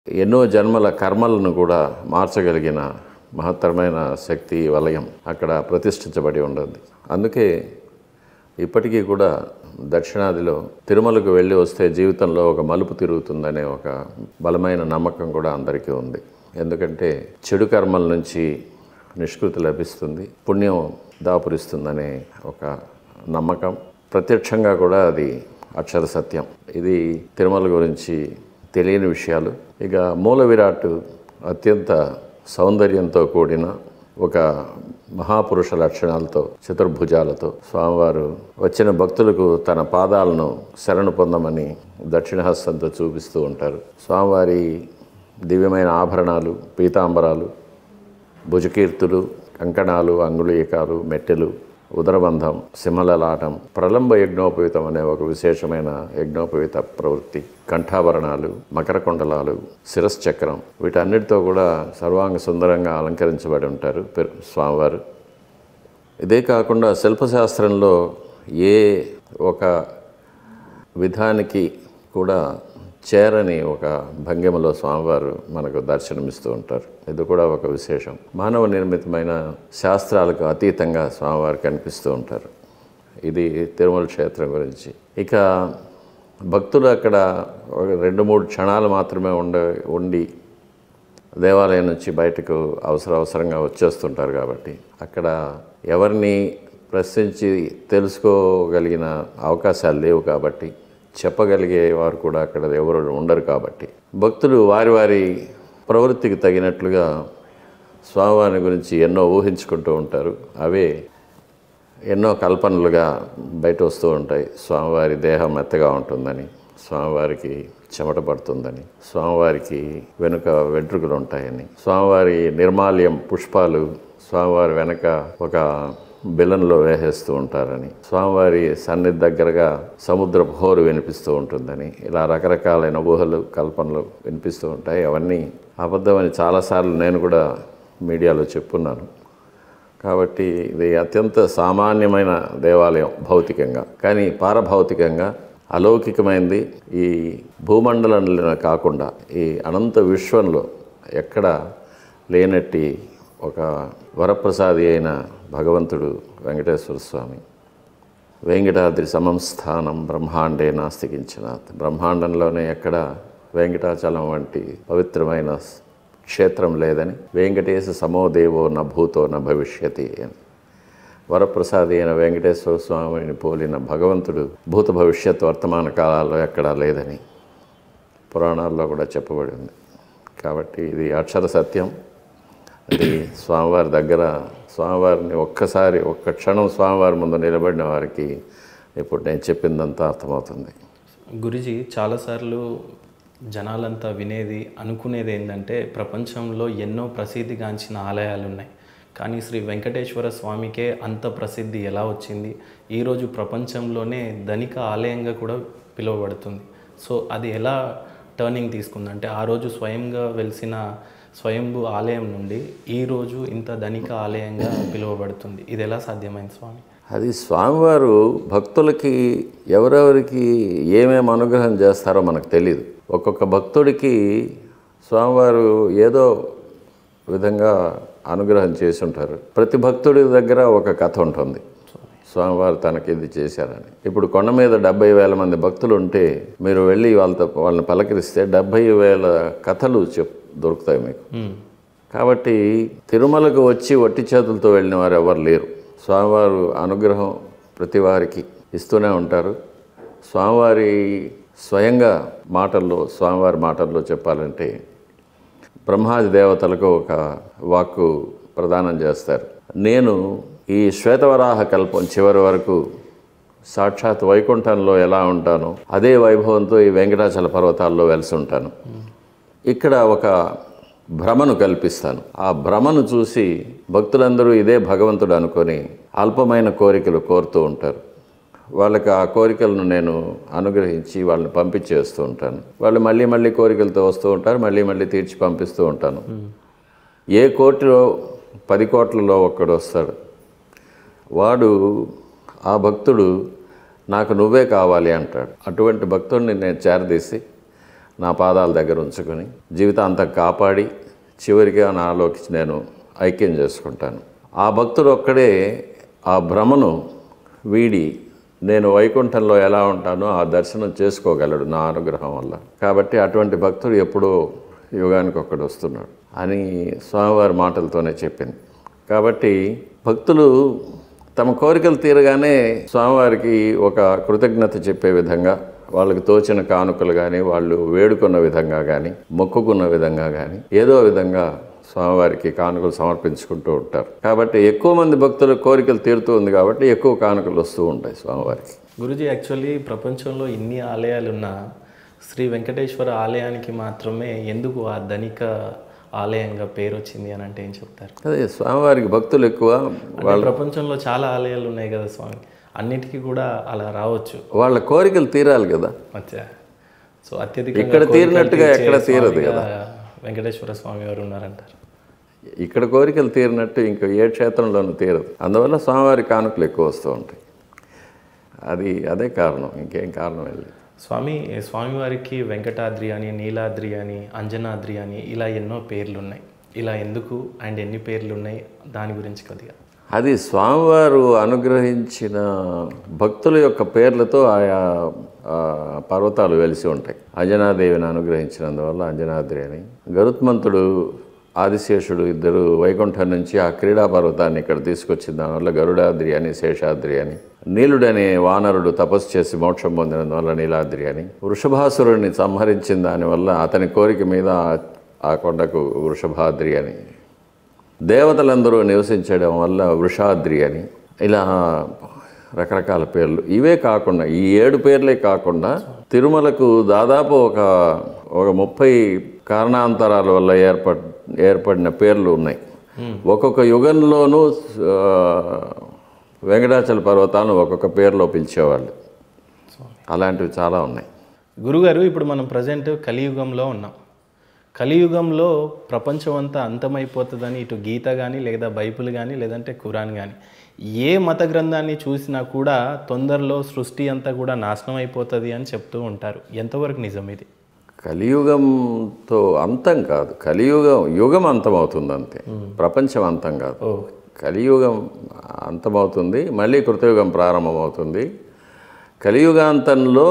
ఎన్నో జన్మల కర్మలను కూడా మార్చగలిగిన మహత్తరమైన శక్తి వలయం అక్కడ ప్రతిష్ఠించబడి ఉండదు అందుకే ఇప్పటికీ కూడా దక్షిణాదిలో తిరుమలకు వెళ్ళి వస్తే జీవితంలో ఒక మలుపు తిరుగుతుందనే ఒక బలమైన నమ్మకం కూడా అందరికీ ఉంది ఎందుకంటే చెడు కర్మల నుంచి నిష్కృతి లభిస్తుంది పుణ్యం దాపురిస్తుందనే ఒక నమ్మకం ప్రత్యక్షంగా కూడా అది అక్షర సత్యం ఇది తిరుమల గురించి తెలియని విషయాలు ఇక మూల విరాట్ అత్యంత సౌందర్యంతో కూడిన ఒక మహాపురుష లక్షణాలతో చతుర్భుజాలతో స్వామివారు వచ్చిన భక్తులకు తన పాదాలను శరణు పొందమని దక్షిణహస్తంతో చూపిస్తూ ఉంటారు స్వామివారి దివ్యమైన ఆభరణాలు పీతాంబరాలు భుజకీర్తులు కంకణాలు అంగుళీకాలు మెట్టెలు ఉదరబంధం సింహలలాటం ప్రలంబ యజ్ఞోపయుతం అనే ఒక విశేషమైన యజ్ఞోపయుత ప్రవృత్తి కంఠాభరణాలు మకర కుండలాలు శిరశ్చక్రం వీటన్నిటితో కూడా సర్వాంగ సుందరంగా అలంకరించబడి ఉంటారు పెరు- స్వామివారు ఇదే కాకుండా శిల్పశాస్త్రంలో ఏ ఒక విధానికి కూడా చేరని ఒక భంగిమలో స్వామివారు మనకు దర్శనమిస్తూ ఉంటారు ఇది కూడా ఒక విశేషం మానవ నిర్మితమైన శాస్త్రాలకు అతీతంగా స్వామివారు కనిపిస్తూ ఉంటారు ఇది తిరుమల క్షేత్రం గురించి ఇక భక్తులు అక్కడ ఒక రెండు మూడు క్షణాలు మాత్రమే ఉండ ఉండి దేవాలయం నుంచి బయటకు అవసర అవసరంగా వచ్చేస్తుంటారు కాబట్టి అక్కడ ఎవరిని ప్రశ్నించి తెలుసుకోగలిగిన అవకాశాలు లేవు కాబట్టి చెప్పగలిగే వారు కూడా అక్కడ ఎవరు ఉండరు కాబట్టి భక్తులు వారి వారి ప్రవృత్తికి తగినట్లుగా స్వామివారిని గురించి ఎన్నో ఊహించుకుంటూ ఉంటారు అవే ఎన్నో కల్పనలుగా బయట వస్తూ ఉంటాయి స్వామివారి దేహం మెత్తగా ఉంటుందని స్వామివారికి చెమట పడుతుందని స్వామివారికి వెనుక వెంట్రుకలు ఉంటాయని స్వామివారి నిర్మాల్యం పుష్పాలు స్వామివారి వెనక ఒక బిలంలో వేసేస్తూ ఉంటారని స్వామివారి సన్నిధి దగ్గరగా సముద్ర హోరు వినిపిస్తూ ఉంటుందని ఇలా రకరకాలైన ఊహలు కల్పనలు వినిపిస్తూ ఉంటాయి అవన్నీ అబద్ధమని చాలాసార్లు నేను కూడా మీడియాలో చెప్పున్నాను కాబట్టి ఇది అత్యంత సామాన్యమైన దేవాలయం భౌతికంగా కానీ పారభౌతికంగా అలౌకికమైనది ఈ భూమండలంలో కాకుండా ఈ అనంత విశ్వంలో ఎక్కడ లేనట్టి ఒక వరప్రసాది అయిన భగవంతుడు వెంకటేశ్వర స్వామి వెంకటాద్రి సమం స్థానం బ్రహ్మాండే నాస్తికించినాథ్ బ్రహ్మాండంలోనే ఎక్కడ వెంకటాచలం వంటి పవిత్రమైన క్షేత్రం లేదని వెంకటేశ సమోదేవో న భూతో న భవిష్యతి అని వరప్రసాది అయిన వెంకటేశ్వర స్వామిని పోలిన భగవంతుడు భూత భవిష్యత్ వర్తమాన కాలాల్లో ఎక్కడా లేదని పురాణాల్లో కూడా చెప్పబడి ఉంది కాబట్టి ఇది అక్షర సత్యం అది స్వామివారి దగ్గర స్వామివారిని ఒక్కసారి ఒక్క క్షణం స్వామివారి ముందు నిలబడిన వారికి ఇప్పుడు నేను చెప్పిందంతా అర్థమవుతుంది గురుజీ చాలాసార్లు జనాలంతా వినేది అనుకునేది ఏంటంటే ప్రపంచంలో ఎన్నో ప్రసిద్ధిగాంచిన ఆలయాలు ఉన్నాయి కానీ శ్రీ వెంకటేశ్వర స్వామికే అంత ప్రసిద్ధి ఎలా వచ్చింది ఈరోజు ప్రపంచంలోనే ధనిక ఆలయంగా కూడా పిలువబడుతుంది సో అది ఎలా టర్నింగ్ తీసుకుంది అంటే ఆ రోజు స్వయంగా వెలిసిన స్వయంభూ ఆలయం నుండి ఈరోజు ఇంత ధనిక ఆలయంగా పిలువబడుతుంది ఇది ఎలా సాధ్యమైంది స్వామి అది స్వామివారు భక్తులకి ఎవరెవరికి ఏమేమి అనుగ్రహం చేస్తారో మనకు తెలియదు ఒక్కొక్క భక్తుడికి స్వామివారు ఏదో విధంగా అనుగ్రహం చేసి ఉంటారు ప్రతి భక్తుడి దగ్గర ఒక కథ ఉంటుంది స్వామివారు తనకి ఇది చేశారని ఇప్పుడు కొండ మీద డెబ్బై వేల మంది భక్తులు ఉంటే మీరు వెళ్ళి వాళ్ళతో వాళ్ళని పలకరిస్తే డెబ్బై వేల కథలు చెప్ దొరుకుతాయి మీకు మ్మ్. కాబట్టి తిరుమలకు వచ్చి వట్టి చేతులతో వెళ్ళిన వారు ఎవరు లేరు స్వామివారు అనుగ్రహం ప్రతి వారికి ఇస్తూనే ఉంటారు స్వామివారి స్వయంగా మాటల్లో స్వామివారి మాటల్లో చెప్పాలంటే బ్రహ్మాది దేవతలకు ఒక వాక్కు ప్రదానం చేస్తారు నేను ఈ శ్వేతవరాహ కల్పం చివరి వరకు సాక్షాత్ వైకుంఠంలో ఎలా ఉంటానో అదే వైభవంతో ఈ వెంకటాచల పర్వతాల్లో వెలిసి ఉంటాను ఇక్కడ ఒక భ్రమను కల్పిస్తాను ఆ భ్రమను చూసి భక్తులందరూ ఇదే భగవంతుడు అనుకొని అల్పమైన కోరికలు కోరుతూ ఉంటారు వాళ్ళకి ఆ కోరికలను నేను అనుగ్రహించి వాళ్ళని పంపించేస్తూ ఉంటాను వాళ్ళు మళ్ళీ మళ్ళీ కోరికలతో వస్తూ ఉంటారు మళ్ళీ మళ్ళీ తీర్చి పంపిస్తూ ఉంటాను ఏ కోటిలో పది కోట్లలో ఒక్కడు వస్తాడు వాడు ఆ భక్తుడు నాకు నువ్వే కావాలి అంటాడు అటువంటి భక్తుడిని నేను చేరదీసి నా పాదాల దగ్గర ఉంచుకొని జీవితాంతం కాపాడి చివరిగా నాలోకి నేను ఐక్యం చేసుకుంటాను ఆ భక్తుడు ఒక్కడే ఆ భ్రమను వీడి నేను వైకుంఠంలో ఎలా ఉంటానో ఆ దర్శనం చేసుకోగలడు నా అనుగ్రహం వల్ల కాబట్టి అటువంటి భక్తుడు ఎప్పుడో యుగానికి ఒక్కడు వస్తున్నాడు అని స్వామివారి మాటలతోనే చెప్పింది కాబట్టి భక్తులు తమ కోరికలు తీరగానే స్వామివారికి ఒక కృతజ్ఞత చెప్పే విధంగా వాళ్ళకి తోచిన కానుకలు కానీ వాళ్ళు వేడుకున్న విధంగా కానీ మొక్కుకున్న విధంగా కానీ ఏదో విధంగా స్వామివారికి కానుకలు సమర్పించుకుంటూ ఉంటారు కాబట్టి ఎక్కువ మంది భక్తుల కోరికలు తీరుతూ ఉంది కాబట్టి ఎక్కువ కానుకలు వస్తూ ఉంటాయి స్వామివారికి గురుజీ యాక్చువల్లీ ప్రపంచంలో ఇన్ని ఆలయాలు ఉన్నా శ్రీ వెంకటేశ్వర ఆలయానికి మాత్రమే ఎందుకు ఆ ధనిక ఆలయంగా పేరు వచ్చింది అని అంటే ఏం చెప్తారు అదే స్వామివారికి భక్తులు ఎక్కువ అంటే ప్రపంచంలో చాలా ఆలయాలు ఉన్నాయి కదా స్వామి అన్నిటికీ కూడా అలా రావచ్చు వాళ్ళ కోరికలు తీరాలి కదా మధ్య సో అత్యధికంగా ఇక్కడ కోరికలు తీరినట్టుగా తీర్చే ఎక్కడ తీరదు స్వామిగా వెంకటేశ్వర స్వామి వారు ఉన్నారంటారు ఇక్కడ కోరికలు తీరినట్టు ఇంకా ఏ క్షేత్రంలోనూ తీరదు అందువల్ల స్వామివారి కానుకలు ఎక్కువ వస్తూ ఉంటాయి అది అదే కారణం ఇంకేం కారణం వెళ్ళి స్వామి స్వామివారికి వెంకటాద్రి అని నీలాద్రి అని అంజనాద్రి అని ఇలా ఎన్నో పేర్లు ఉన్నాయి ఇలా ఎందుకు అండ్ ఎన్ని పేర్లు ఉన్నాయి దాని గురించి కొద్దిగా అది స్వామివారు అనుగ్రహించిన భక్తుల యొక్క పేర్లతో ఆయా ఆ, పర్వతాలు వెలిసి ఉంటాయి అంజనాదేవిని అనుగ్రహించినందువల్ల అంజనాద్రి అని గరుత్మంతుడు ఆదిశేషుడు ఇద్దరు వైకుంఠం నుంచి ఆ క్రీడా పర్వతాన్ని ఇక్కడ తీసుకొచ్చిన దానివల్ల గరుడాద్రి అని శేషాద్రి అని నీలుడనే వానరుడు తపస్సు చేసి మోక్షం పొందినందువల్ల నీలాద్రి అని వృషభాసురుడిని సంహరించిన దానివల్ల అతని కోరిక మీద ఆ- ఆ కొండకు వృషభాద్రి అని దేవతలందరూ నివసించడం వల్ల వృషాద్రి అని ఇలా రకరకాల పేర్లు ఇవే కాకుండా ఈ ఏడు పేర్లే కాకుండా తిరుమలకు దాదాపు ఒక ఒక ముప్పై కారణాంతరాల వల్ల ఏర్పడ్ ఏర్పడిన పేర్లు ఉన్నాయి ఒక్కొక్క యుగంలోనూ ఆ, వెంకటాచల పర్వతాలను ఒక్కొక్క పేరులో పిలిచేవాళ్ళు అలాంటివి చాలా ఉన్నాయి గురుగారు ఇప్పుడు మనం ప్రజెంట్ కలియుగంలో ఉన్నాం కలియుగంలో ప్రపంచం అంతా అంతమైపోతుందని ఇటు గీత కానీ లేదా బైబిల్ కానీ లేదంటే ఖురాన్ కానీ ఏ మత గ్రంథాన్ని చూసినా కూడా తొందరలో సృష్టి అంతా కూడా నాశనం అయిపోతుంది అని చెప్తూ ఉంటారు ఎంతవరకు నిజం ఇది కలియుగంతో అంతం కాదు కలియుగం యుగం అంతమవుతుంది అంతే ప్రపంచం అంతం కాదు ఓ కలియుగం అంతమవుతుంది మళ్ళీ కృతయుగం ప్రారంభమవుతుంది కలియుగాంతంలో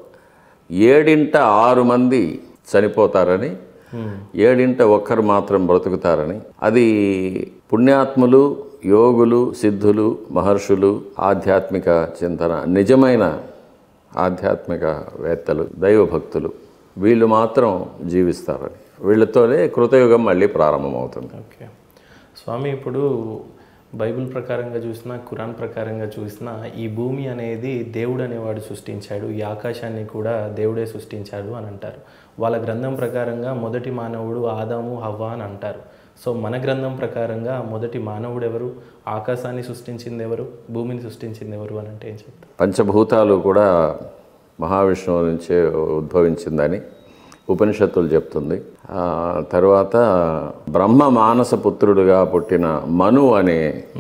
ఏడింట ఆరు మంది చనిపోతారని ఏడింట ఒక్కరు మాత్రం బ్రతుకుతారని అది పుణ్యాత్ములు యోగులు సిద్ధులు మహర్షులు ఆధ్యాత్మిక చింతన నిజమైన ఆధ్యాత్మిక వేత్తలు దైవభక్తులు వీళ్ళు మాత్రం జీవిస్తారని వీళ్ళతోనే కృతయుగం మళ్ళీ ప్రారంభమవుతుంది ఓకే స్వామి ఇప్పుడు బైబిల్ ప్రకారంగా చూసినా ఖురాన్ ప్రకారంగా చూసినా ఈ భూమి అనేది దేవుడు అనేవాడు సృష్టించాడు ఈ ఆకాశాన్ని కూడా దేవుడే సృష్టించాడు అని అంటారు వాళ్ళ గ్రంథం ప్రకారంగా మొదటి మానవుడు ఆదాము హవ్వ అని అంటారు సో మన గ్రంథం ప్రకారంగా మొదటి మానవుడు ఎవరు ఆకాశాన్ని సృష్టించింది ఎవరు భూమిని సృష్టించింది ఎవరు అని అంటే ఏం చెప్తారు పంచభూతాలు కూడా మహావిష్ణువు నుంచే ఉద్భవించిందని ఉపనిషత్తులు చెప్తుంది ఆ తర్వాత బ్రహ్మ మానస పుత్రుడుగా పుట్టిన మను అనే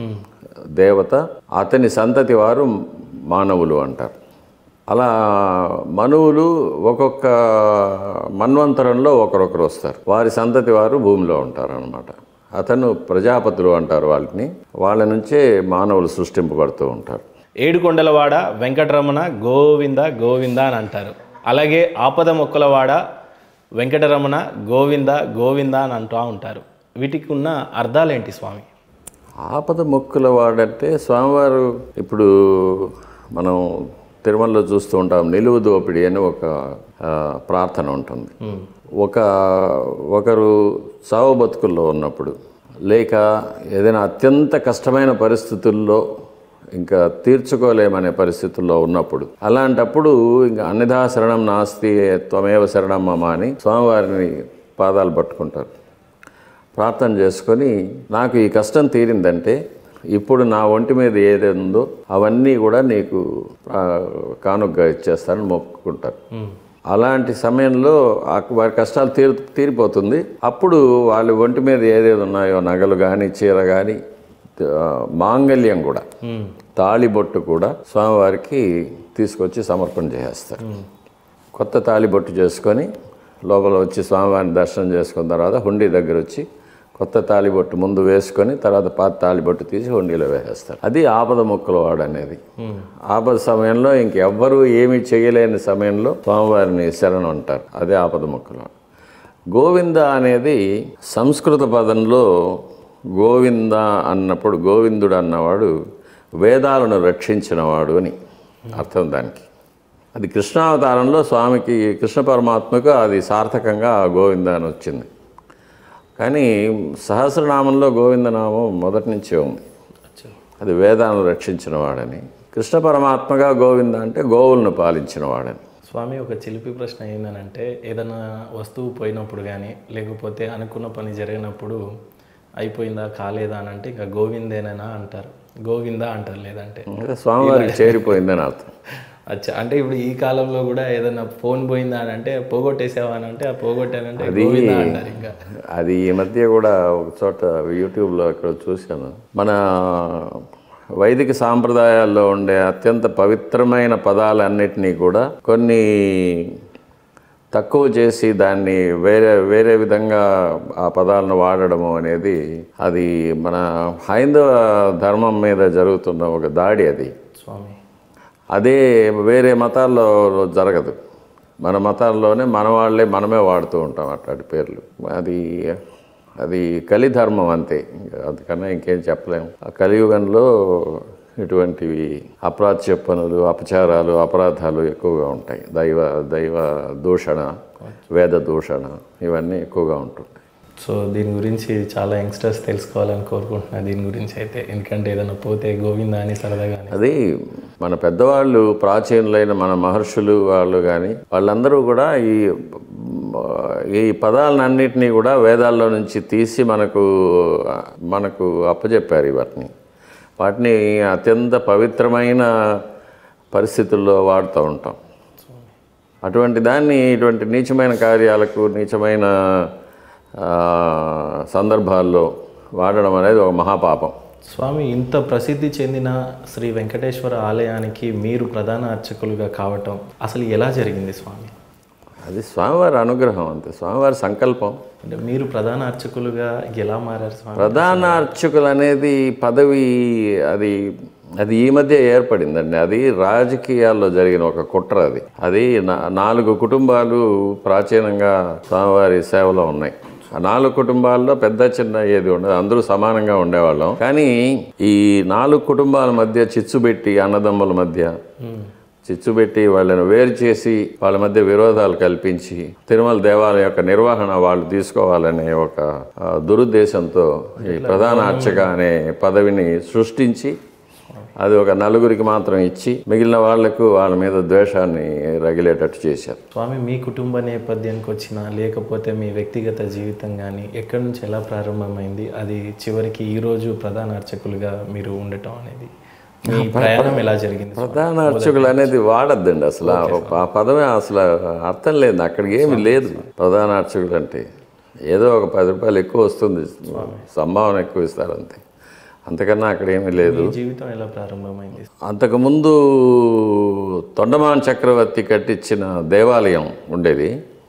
దేవత అతని సంతతి వారు మానవులు అంటారు అలా మనువులు ఒక్కొక్క మన్వంతరంలో ఒకరొకరు వస్తారు వారి సంతతి వారు భూమిలో ఉంటారు అనమాట అతను ప్రజాపతులు అంటారు వాళ్ళని వాళ్ళ నుంచే మానవులు సృష్టింపబడుతూ ఉంటారు ఏడుకొండలవాడ వెంకటరమణ గోవింద గోవింద అని అంటారు అలాగే ఆపద మొక్కలవాడ వెంకటరమణ గోవింద గోవింద అని అంటూ ఉంటారు వీటికి ఉన్న అర్థాలేంటి స్వామి ఆపద మొక్కుల వాడంటే స్వామివారు ఇప్పుడు మనం తిరుమలలో చూస్తూ ఉంటాం నిలువు దోపిడి అని ఒక ఆ, ప్రార్థన ఉంటుంది ఒక ఒకరు చావు బతుకుల్లో ఉన్నప్పుడు లేక ఏదైనా అత్యంత కష్టమైన పరిస్థితుల్లో ఇంకా తీర్చుకోలేమనే పరిస్థితుల్లో ఉన్నప్పుడు అలాంటప్పుడు ఇంకా అన్నిధా శరణం నాస్తి త్వమేవ శరణం మమ అని స్వామివారిని పాదాలు పట్టుకుంటారు ప్రార్థన చేసుకొని నాకు ఈ కష్టం తీరిందంటే ఇప్పుడు నా ఒంటి మీద ఏది ఉందో అవన్నీ కూడా నీకు ఆ, కానుకగా ఇచ్చేస్తానని మొక్కుకుంటారు అలాంటి సమయంలో ఆ వారి కష్టాలు తీరు తీరిపోతుంది అప్పుడు వాళ్ళ ఒంటి మీద ఏదేది ఉన్నాయో నగలు కానీ చీర కానీ మాంగల్యం కూడా తాళిబొట్టు కూడా స్వామివారికి తీసుకొచ్చి సమర్పణ చేసేస్తారు కొత్త తాళిబొట్టు చేసుకొని లోపల వచ్చి స్వామివారిని దర్శనం చేసుకున్న తర్వాత హుండీ దగ్గర వచ్చి కొత్త తాలిబొట్టు ముందు వేసుకొని తర్వాత పాత తాలిబొట్టు తీసి హుండీలో వేసేస్తారు అది ఆపద మొక్కల వాడు అనేది ఆపద సమయంలో ఇంకెవ్వరూ ఏమీ చేయలేని సమయంలో స్వామివారిని శరణం అంటారు అదే ఆపద మొక్కలు గోవింద అనేది సంస్కృత పదంలో గోవింద అన్నప్పుడు గోవిందుడు అన్నవాడు వేదాలను రక్షించినవాడు అని అర్థం దానికి అది కృష్ణావతారంలో స్వామికి కృష్ణ పరమాత్మకు అది సార్థకంగా ఆ గోవింద అని వచ్చింది కానీ సహస్రనామంలో గోవిందనామం మొదటి నుంచే ఉంది అచ్చా అది వేదాలను రక్షించిన వాడని కృష్ణ పరమాత్మగా గోవింద అంటే గోవులను పాలించిన వాడని స్వామి ఒక చిలిపి ప్రశ్న ఏంటంటే ఏదైనా వస్తువు పోయినప్పుడు కానీ లేకపోతే అనుకున్న పని జరిగినప్పుడు అయిపోయిందా కాలేదా అని అంటే ఇంకా గోవిందేనా అంటారు గోవిందా అంటారు లేదంటే అంటే స్వామివారికి చేరిపోయిందని అర్థం అచ్చా అంటే ఇప్పుడు ఈ కాలంలో కూడా ఏదైనా ఫోన్ పోయిందా అని అంటే పోగొట్టేసావా అని అంటే ఆ పోగొట్టానంటే గోవిందా అంటారు ఇంకా అది ఈ మధ్య కూడా ఒక చోట యూట్యూబ్లో ఇక్కడ చూశాను మన వైదిక సాంప్రదాయాల్లో ఉండే అత్యంత పవిత్రమైన పదాలన్నిటినీ కూడా కొన్ని తక్కువ చేసి దాన్ని వేరే వేరే విధంగా ఆ పదాలను వాడడము అనేది అది మన హైందవ ధర్మం మీద జరుగుతున్న ఒక దాడి అది స్వామి అదే వేరే మతాల్లో జరగదు మన మతాల్లోనే మన వాళ్ళే మనమే వాడుతూ ఉంటాం అట్లాంటి పేర్లు అది అది కలిధర్మం అంతే ఇంకా అందుకన్నా ఇంకేం చెప్పలేము ఆ కలియుగంలో ఇటువంటివి అప్రాచ్య పనులు అపచారాలు అపరాధాలు ఎక్కువగా ఉంటాయి దైవ దైవ దూషణ వేద దూషణ ఇవన్నీ ఎక్కువగా ఉంటుంటాయి సో దీని గురించి చాలా యంగ్స్టర్స్ తెలుసుకోవాలని కోరుకుంటున్నా దీని గురించి అయితే ఎందుకంటే ఏదైనా పోతే గోవిందా అని సరదాగా అని. అది మన పెద్దవాళ్ళు ప్రాచీనులైన మన మహర్షులు వాళ్ళు కానీ వాళ్ళందరూ కూడా ఈ ఈ పదాలన్నింటినీ కూడా వేదాల్లో నుంచి తీసి మనకు మనకు అప్పచెప్పారు వాటిని వాటిని అత్యంత పవిత్రమైన పరిస్థితుల్లో వాడుతూ ఉంటాం అటువంటి దాన్ని ఇటువంటి నీచమైన కార్యాలకు నీచమైన ఆ, సందర్భాల్లో వాడడం అనేది ఒక మహాపాపం స్వామి ఇంత ప్రసిద్ధి చెందిన శ్రీ వెంకటేశ్వర ఆలయానికి మీరు ప్రధాన అర్చకులుగా కావటం అసలు ఎలా జరిగింది స్వామి అది స్వామివారి అనుగ్రహం అంతే స్వామివారి సంకల్పం అంటే మీరు ప్రధాన అర్చకులుగా ఎలా మారారు స్వామి ప్రధాన అర్చకులు అనేది పదవి అది అది ఈ మధ్య ఏర్పడిందండి అది రాజకీయాల్లో జరిగిన ఒక కుట్ర అది అది నా- నాలుగు కుటుంబాలు ప్రాచీనంగా స్వామివారి సేవలో ఉన్నాయి ఆ నాలుగు కుటుంబాల్లో పెద్ద చిన్న ఏది ఉండదు అందరూ సమానంగా ఉండేవాళ్ళం కానీ ఈ నాలుగు కుటుంబాల మధ్య చిచ్చు పెట్టి అన్నదమ్ముల మధ్య చిచ్చు పెట్టి వాళ్ళని వేరు చేసి వాళ్ళ మధ్య విరోధాలు కల్పించి తిరుమల దేవాలయం యొక్క నిర్వహణ వాళ్ళు తీసుకోవాలనే ఒక ఆ, దురుద్దేశంతో ఈ ప్రధాన అర్చక అనే పదవిని సృష్టించి అది ఒక నలుగురికి మాత్రం ఇచ్చి మిగిలిన వాళ్లకు వాళ్ళ మీద ద్వేషాన్ని రగిలేటట్టు చేశారు స్వామి మీ కుటుంబ నేపథ్యానికి వచ్చిన లేకపోతే మీ వ్యక్తిగత జీవితం కానీ ఎక్కడి నుంచి ఎలా ప్రారంభమైంది అది చివరికి ఈ రోజు ప్రధాన అర్చకులుగా మీరు ఉండటం అనేది మీ ప్రయాణం ఎలా జరిగింది స్వామి? ప్రధాన అర్చకులు అనేది వాడద్దండి అసలు ఆ- ఆ పదమే అసలు అర్థం లేదు అక్కడికి ఏమి లేదు ప్రధాన అర్చకులు అంటే ఏదో ఒక పది రూపాయలు ఎక్కువ వస్తుంది సంభావన ఎక్కువ ఇస్తారు అంతే అంతకన్నా అక్కడ ఏమీ లేదు మీ జీవితం ఎలా ప్రారంభమైంది అంతకుముందు తొండమాన్ చక్రవర్తి కట్టించిన దేవాలయం ఉండేది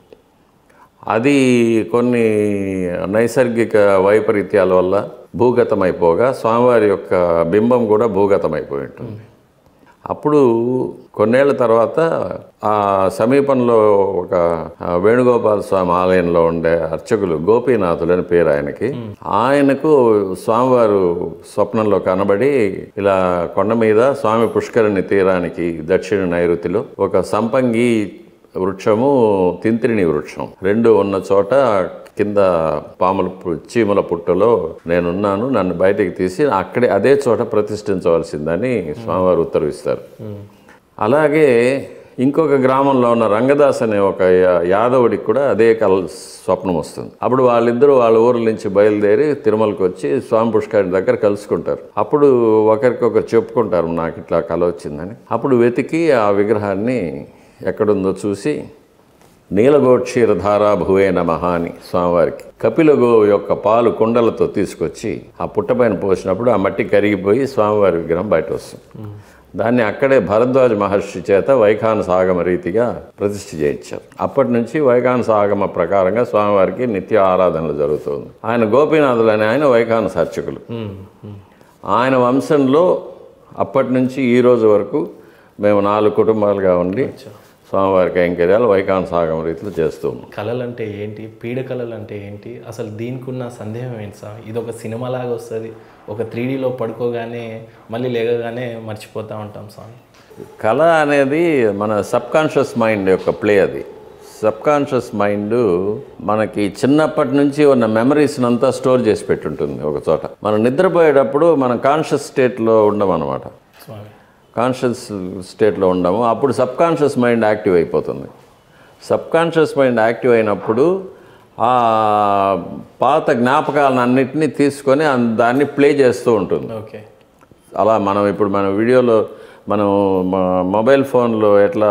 అది కొన్ని నైసర్గిక వైపరీత్యాల వల్ల భూగతమైపోగా స్వామివారి యొక్క బింబం కూడా భూగతమైపోయి ఉంటుంది అప్పుడు కొన్నేళ్ల తర్వాత ఆ సమీపంలో ఒక ఆ, వేణుగోపాల స్వామి ఆలయంలో ఉండే అర్చకులు గోపీనాథులు అని పేరు ఆయనకి ఆయనకు స్వామివారు స్వప్నంలో కనబడి ఇలా కొండ మీద స్వామి పుష్కరిణి తీరానికి దక్షిణ నైరుతిలో ఒక సంపంగి వృక్షము తింత్రిణి వృక్షం రెండు ఉన్న చోట కింద పాముల పు- చీమల పుట్టలో నేనున్నాను నన్ను బయటికి తీసి అక్కడే అదే చోట ప్రతిష్ఠించవలసిందని స్వామివారు ఉత్తర్విస్తారు అలాగే ఇంకొక గ్రామంలో ఉన్న రంగదాస్ అనే ఒక యా- యాదవుడికి కూడా అదే కల స్వప్నం వస్తుంది అప్పుడు వాళ్ళిద్దరూ వాళ్ళ ఊర్ల నుంచి బయలుదేరి తిరుమలకి వచ్చి స్వామి పుష్కరి దగ్గర కలుసుకుంటారు అప్పుడు ఒకరికొకరు చెప్పుకుంటారు నాకు ఇట్లా కల వచ్చిందని అప్పుడు వెతికి ఆ విగ్రహాన్ని ఎక్కడుందో చూసి నీలగోక్షీరధారా భువే నమః అని స్వామివారికి కపిలగో యొక్క పాలు కుండలతో తీసుకొచ్చి ఆ పుట్టపైన పోసినప్పుడు ఆ మట్టి కరిగిపోయి స్వామివారి విగ్రహం బయట వస్తుంది దాన్ని అక్కడే భరద్వాజ మహర్షి చేత వైఖానస ఆగమ రీతిగా ప్రతిష్ఠ చేయించారు అప్పటి నుంచి వైఖానస ఆగమ ప్రకారంగా స్వామివారికి నిత్య ఆరాధనలు జరుగుతుంది ఆయన గోపీనాథులు అనే ఆయన వైఖానస అర్చకులు మ్మ్. మ్మ్. ఆయన వంశంలో అప్పటి నుంచి ఈ రోజు వరకు మేము నాలుగు కుటుంబాలుగా ఉండి స్వామివారి కైంకర్యాలు వైకాన్ సాగం రీతిలో చేస్తూ ఉన్నాం కళలు అంటే ఏంటి పీడ కళలు అంటే ఏంటి అసలు దీనికి ఉన్న సందేహం ఏంటి సార్ ఇది ఒక సినిమా లాగా వస్తుంది ఒక త్రీడీలో పడుకోగానే మళ్ళీ లేగగానే మర్చిపోతూ ఉంటాం స్వామి కళ అనేది మన సబ్ కాన్షియస్ మైండ్ యొక్క ప్లే అది సబ్ కాన్షియస్ మైండ్ మనకి చిన్నప్పటి నుంచి ఉన్న మెమరీస్ని అంతా స్టోర్ చేసి పెట్టుంటుంది ఒక చోట మనం నిద్రపోయేటప్పుడు మనం కాన్షియస్ స్టేట్లో ఉండం అనమాట స్వామి కాన్షియస్ స్టేట్లో ఉండము అప్పుడు సబ్ కాన్షియస్ మైండ్ యాక్టివ్ అయిపోతుంది సబ్ కాన్షియస్ మైండ్ యాక్టివ్ అయినప్పుడు ఆ పాత జ్ఞాపకాలను అన్నిటినీ తీసుకొని అన్- దాన్ని ప్లే చేస్తూ ఉంటుంది ఓకే అలా మనం ఇప్పుడు మన వీడియోలో మనం మ- మొబైల్ ఫోన్లో ఎట్లా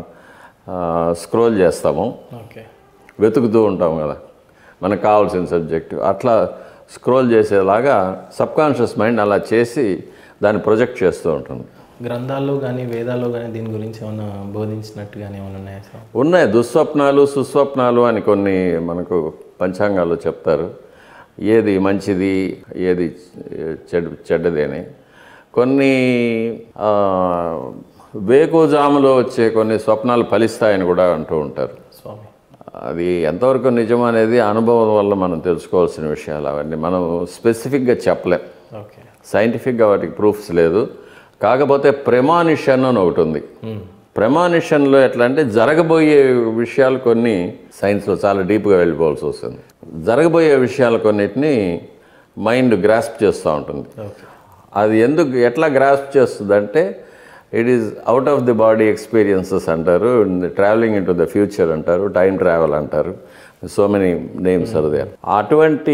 స్క్రోల్ చేస్తామో ఓకే వెతుకుతూ ఉంటాం కదా మనకు కావాల్సిన సబ్జెక్టు అట్లా స్క్రోల్ చేసేలాగా సబ్ కాన్షియస్ మైండ్ అలా చేసి దాన్ని ప్రొజెక్ట్ చేస్తూ ఉంటుంది గ్రంథాల్లో కానీ వేదాల్లో కానీ దీని గురించి ఏమైనా బోధించినట్టుగానే ఏమైనా ఉన్నాయా సార్ ఉన్నాయి దుస్వప్నాలు సుస్వప్నాలు అని కొన్ని మనకు పంచాంగాల్లో చెప్తారు ఏది మంచిది ఏది చెడు చెడ్డది అని కొన్ని ఆ, వేకుజాములో వచ్చే కొన్ని స్వప్నాలు ఫలిస్తాయని కూడా అంటూ ఉంటారు స్వామి అది ఎంతవరకు నిజం అనేది అనుభవం వల్ల మనం తెలుసుకోవాల్సిన విషయాలు అవన్నీ మనం స్పెసిఫిక్గా చెప్పలేం ఓకే సైంటిఫిక్గా వాటికి ప్రూఫ్స్ లేదు కాకపోతే ప్రెమానిషన్ అని ఒకటి ఉంది ప్రెమానిషన్లో ఎట్లా అంటే జరగబోయే విషయాలు కొన్ని సైన్స్లో చాలా డీప్గా వెళ్ళిపోవాల్సి వస్తుంది జరగబోయే విషయాలు కొన్నిటిని మైండ్ గ్రాస్ప్ చేస్తూ ఉంటుంది ఓకే అది ఎందుకు ఎట్లా గ్రాస్ప్ చేస్తుంది అంటే it is out of the body experiences అంటారు travelling into the future అంటారు టైం ట్రావెల్ అంటారు so many names are there అటువంటి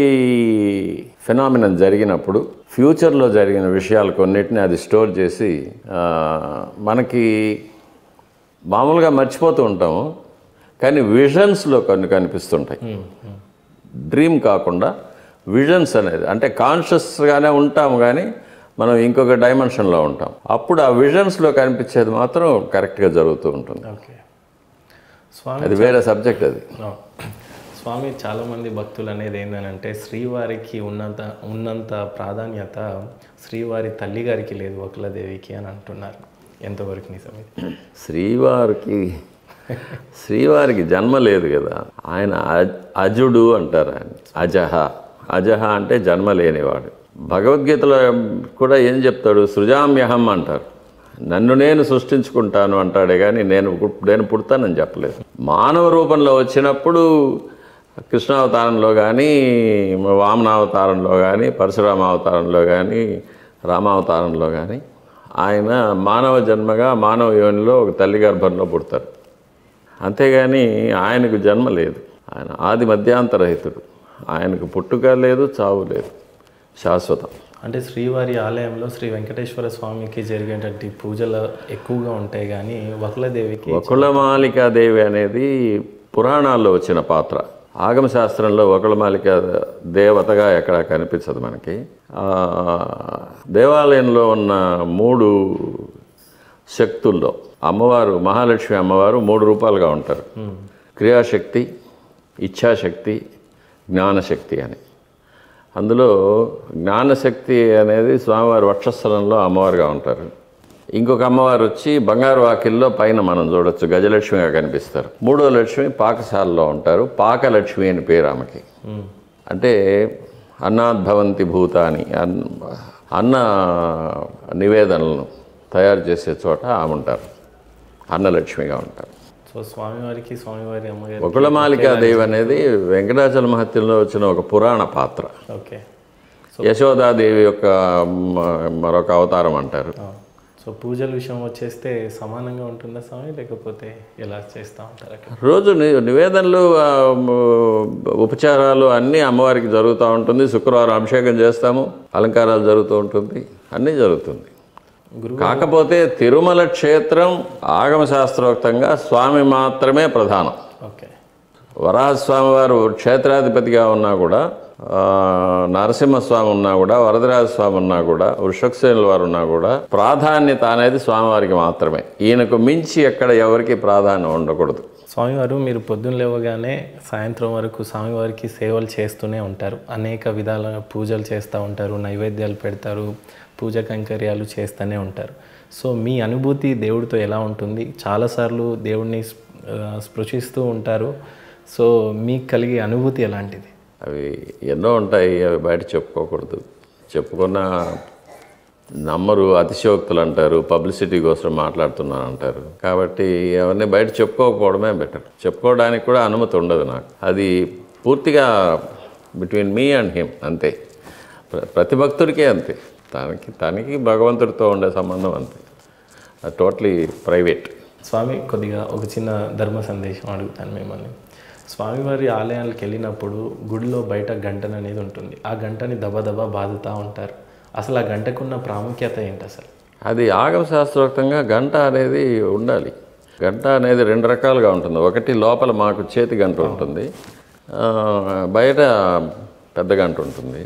ఫినామినన్ జరిగినప్పుడు ఫ్యూచర్లో జరిగిన విషయాలు కొన్నిటిని అది స్టోర్ చేసి ఆ, మనకి మామూలుగా మర్చిపోతూ ఉంటాము కానీ విజన్స్లో కొన్ని కనిపిస్తుంటాయి డ్రీమ్ కాకుండా విజన్స్ అనేది అంటే కాన్షియస్గానే ఉంటాము కానీ మనం ఇంకొక డైమెన్షన్లో ఉంటాం అప్పుడు ఆ విజన్స్లో కనిపించేది మాత్రం కరెక్ట్గా జరుగుతూ ఉంటుంది ఓకే స్వామి అది వేరే సబ్జెక్ట్ అది ఆ. స్వామి చాలామంది భక్తులు అనేది ఏంటంటే శ్రీవారికి ఉన్నంత ఉన్నంత ప్రాధాన్యత శ్రీవారి తల్లి గారికి లేదు ఒకలదేవికి అని అంటున్నారు ఎంతవరకు నిజం ఇది శ్రీవారికి శ్రీవారికి జన్మ లేదు కదా ఆయన అజ్- అజుడు అంటారు ఆయన అజహ అజహ అంటే జన్మ లేనివాడు భగవద్గీతలో కూడా ఏం చెప్తాడు సృజామ్యహం అంటారు నన్ను నేను సృష్టించుకుంటాను అంటాడే కానీ నేను పు- నేను పుడతానని చెప్పలేదు మానవ రూపంలో వచ్చినప్పుడు కృష్ణావతారంలో కానీ వామనావతారంలో కానీ పరశురామ అవతారంలో కానీ రామావతారంలో కానీ ఆయన మానవ జన్మగా మానవ యోనిలో ఒక తల్లి గర్భంలో పుడతారు అంతేగాని ఆయనకు జన్మ లేదు ఆయన ఆది మధ్యాంతరహితుడు ఆయనకు పుట్టుక లేదు చావు లేదు శాశ్వతం అంటే శ్రీవారి ఆలయంలో శ్రీ వెంకటేశ్వర స్వామికి జరిగేటువంటి పూజలు ఎక్కువగా ఉంటాయి కానీ వకులదేవికి వకుళమాలికాదేవి అనేది పురాణాల్లో వచ్చిన పాత్ర ఆగమ శాస్త్రంలో వకుళమాలిక దేవతగా ఎక్కడ కనిపించదు మనకి ఆ, దేవాలయంలో ఉన్న మూడు శక్తుల్లో అమ్మవారు మహాలక్ష్మి అమ్మవారు మూడు రూపాలుగా ఉంటారు క్రియాశక్తి ఇచ్ఛాశక్తి జ్ఞానశక్తి అని అందులో జ్ఞానశక్తి అనేది స్వామివారి వక్షస్థలంలో అమ్మవారుగా ఉంటారు ఇంకొక అమ్మవారు వచ్చి బంగారు వాకిల్లో పైన మనం చూడొచ్చు గజలక్ష్మిగా కనిపిస్తారు మూడో లక్ష్మి పాకశాలలో ఉంటారు పాకలక్ష్మి అని పేరు ఆమెకి మ్మ్. అంటే అన్నాద్భవంతి భూతాని అన్ అన్న నివేదనలను తయారు చేసే చోట ఆమె ఉంటారు అన్నలక్ష్మిగా ఉంటారు సో స్వామివారికి స్వామివారి అమ్మగారి ఒకళమాలికా దేవి అనేది వెంకటాచల మహత్యంలో వచ్చిన ఒక పురాణ పాత్ర ఓకే యశోదాదేవి యొక్క మ- మరొక అవతారం అంటారు ఆ. సో పూజల విషయం వచ్చేస్తే సమానంగా ఉంటుందా స్వామి లేకపోతే ఎలా చేస్తూ ఉంటారు అక్కడ రోజు ని- నివేదనలు ఆ, మ- ఉపచారాలు అన్నీ అమ్మవారికి జరుగుతూ ఉంటుంది శుక్రవారం అభిషేకం చేస్తాము అలంకారాలు జరుగుతూ ఉంటుంది అన్నీ జరుగుతుంది గురువు కాకపోతే తిరుమల క్షేత్రం ఆగమ శాస్త్రోక్తంగా స్వామి మాత్రమే ప్రధానం ఓకే వరాహస్వామి వారు క్షేత్రాధిపతిగా ఉన్నా కూడా ఆ, నరసింహస్వామి ఉన్నా కూడా వరదరాజ స్వామి ఉన్నా కూడా వృషక్షేణుల వారు ఉన్నా కూడా ప్రాధాన్యత అనేది స్వామివారికి మాత్రమే ఈయనకు మించి ఎక్కడ ఎవరికి ప్రాధాన్యం ఉండకూడదు స్వామివారు మీరు పొద్దున్న లేవగానే సాయంత్రం వరకు స్వామివారికి సేవలు చేస్తూనే ఉంటారు అనేక విధాల పూజలు చేస్తూ ఉంటారు నైవేద్యాలు పెడతారు పూజ కైంకర్యాలు చేస్తూనే ఉంటారు సో మీ అనుభూతి దేవుడితో ఎలా ఉంటుంది చాలాసార్లు దేవుడిని స్ప- ఆ, స్పృశిస్తూ ఉంటారు సో మీకు కలిగే అనుభూతి ఎలాంటిది అవి ఎన్నో ఉంటాయి అవి బయట చెప్పుకోకూడదు చెప్పుకున్న నమ్మరు అతిశయోక్తులు అంటారు పబ్లిసిటీ కోసం మాట్లాడుతున్నాను అంటారు కాబట్టి అవన్నీ బయట చెప్పుకోకపోవడమే బెటర్ చెప్పుకోవడానికి కూడా అనుమతి ఉండదు నాకు అది పూర్తిగా బిట్వీన్ మీ అండ్ హిమ్ అంతే ప్ర- ప్రతి భక్తుడికే అంతే తనకి తనకి భగవంతుడితో ఉండే సంబంధం అంతే అది టోటలీ ప్రైవేట్ స్వామి కొద్దిగా ఒక చిన్న ధర్మ సందేశం అడుగుతాను మిమ్మల్ని స్వామివారి ఆలయాలకు వెళ్ళినప్పుడు గుడిలో బయట గంటన అనేది ఉంటుంది ఆ గంటని దబదబా బాదుతూ ఉంటారు అసలు ఆ గంటకున్న ప్రాముఖ్యత ఏంటి అసలు అది ఆగమ శాస్త్రోక్తంగా గంట అనేది ఉండాలి గంట అనేది రెండు రకాలుగా ఉంటుంది ఒకటి లోపల మాకు చేతి గంట ఉంటుంది ఆ, బయట పెద్ద గంట ఉంటుంది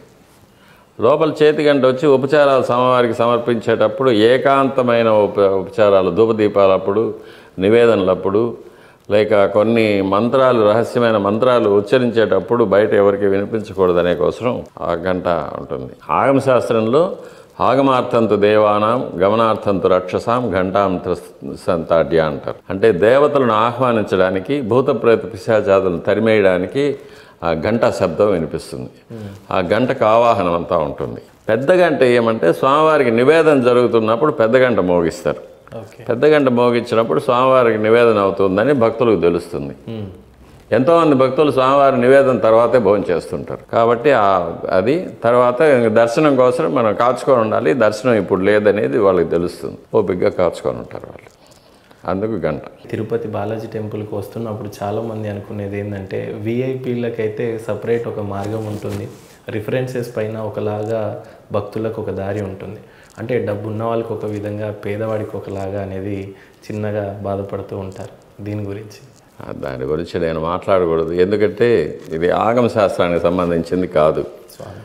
లోపల చేతి గంట వచ్చి ఉపచారాలు సమవారికి సమర్పించేటప్పుడు ఏకాంతమైన ఉప ఉపచారాలు ధూపదీపాలప్పుడు నివేదనలప్పుడు లేక కొన్ని మంత్రాలు రహస్యమైన మంత్రాలు ఉచ్చరించేటప్పుడు బయట ఎవరికి వినిపించకూడదనే కోసం ఆ గంట ఉంటుంది ఆగమ శాస్త్రంలో ఆగమార్థంతు దేవానాం గమనార్థంతు రక్షసాం ఘంటాం సంతాడ్య అంటారు అంటే దేవతలను ఆహ్వానించడానికి భూత ప్రేత పిశాచాదులను తరిమేయడానికి ఆ గంట శబ్దం వినిపిస్తుంది ఆ గంటకు ఆవాహనం అంతా ఉంటుంది పెద్ద గంట ఏమంటే స్వామివారికి నివేదన జరుగుతున్నప్పుడు పెద్ద గంట మోగిస్తారు ఓకే పెద్ద గంట మోగించినప్పుడు స్వామివారికి నివేదన అవుతుందని భక్తులకు తెలుస్తుంది ఎంతోమంది భక్తులు స్వామివారి నివేదన తర్వాతే భోజనం చేస్తుంటారు కాబట్టి ఆ అది తర్వాత ఇంక దర్శనం కోసం మనం కాచుకొని ఉండాలి దర్శనం ఇప్పుడు లేదనేది వాళ్ళకి తెలుస్తుంది ఓపిగ్గా కాచుకొని ఉంటారు వాళ్ళు అందుకు గంట తిరుపతి బాలాజీ టెంపుల్కి వస్తున్నప్పుడు చాలామంది అనుకునేది ఏంటంటే విఐపీలకైతే సపరేట్ ఒక మార్గం ఉంటుంది రిఫరెన్సెస్ పైన ఒకలాగా భక్తులకు ఒక దారి ఉంటుంది అంటే డబ్బు ఉన్న వాళ్ళకి ఒక విధంగా పేదవాడికి ఒకలాగా అనేది చిన్నగా బాధపడుతూ ఉంటారు దీని గురించి ఆ, దాని గురించి నేను మాట్లాడకూడదు ఎందుకంటే ఇది ఆగమ శాస్త్రానికి సంబంధించింది కాదు స్వామి